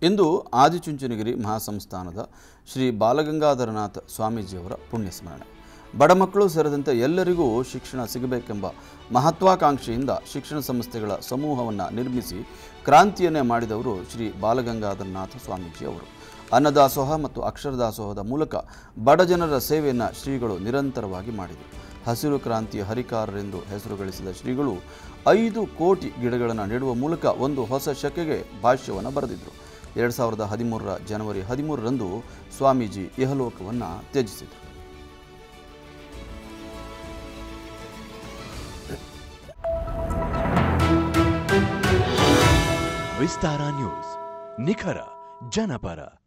ಇಂದು ಆದಿಚುಂಚನಗಿರಿ ಮಹಾಸಂಸ್ಥಾನದ ಶ್ರೀ ಬಾಲಗಂಗಾಧರನಾಥ ಸ್ವಾಮೀಜಿಯವರ ಪುಣ್ಯಸ್ಮರಣೆ ಬಡ ಮಕ್ಕಳು ಸೇರಿದಂತೆ ಎಲ್ಲರಿಗೂ ಶಿಕ್ಷಣ ಸಿಗಬೇಕೆಂಬ ಮಹತ್ವಾಕಾಂಕ್ಷೆಯಿಂದ ಶಿಕ್ಷಣ ಸಂಸ್ಥೆಗಳ ಸಮೂಹವನ್ನು ನಿರ್ಮಿಸಿ ಕ್ರಾಂತಿಯನ್ನೇ ಮಾಡಿದವರು ಶ್ರೀ ಬಾಲಗಂಗಾಧರನಾಥ ಸ್ವಾಮೀಜಿಯವರು ಅನ್ನದಾಸೋಹ ಮತ್ತು ಅಕ್ಷರದಾಸೋಹದ ಮೂಲಕ ಬಡ ಜನರ ಸೇವೆಯನ್ನು ಶ್ರೀಗಳು ನಿರಂತರವಾಗಿ ಮಾಡಿದರು ಹಸಿರು ಕ್ರಾಂತಿಯ ಹರಿಕಾರರೆಂದು ಹೆಸರು ಗಳಿಸಿದ ಶ್ರೀಗಳು ಐದು ಕೋಟಿ ಗಿಡಗಳನ್ನು ನೆಡುವ ಮೂಲಕ ಒಂದು ಹೊಸ ಶಕೆಗೆ ಭಾಷ್ಯವನ್ನು ಬರೆದಿದ್ದರು ಎರಡು ಸಾವಿರದ ಹದಿಮೂರರ ಜನವರಿ ಹದಿಮೂರರಂದು ಸ್ವಾಮೀಜಿ ಇಹಲೋಕವನ್ನು ತ್ಯಜಿಸಿದರು ವಿಸ್ತಾರ ನ್ಯೂಸ್ ನಿಖರ ಜನಪರ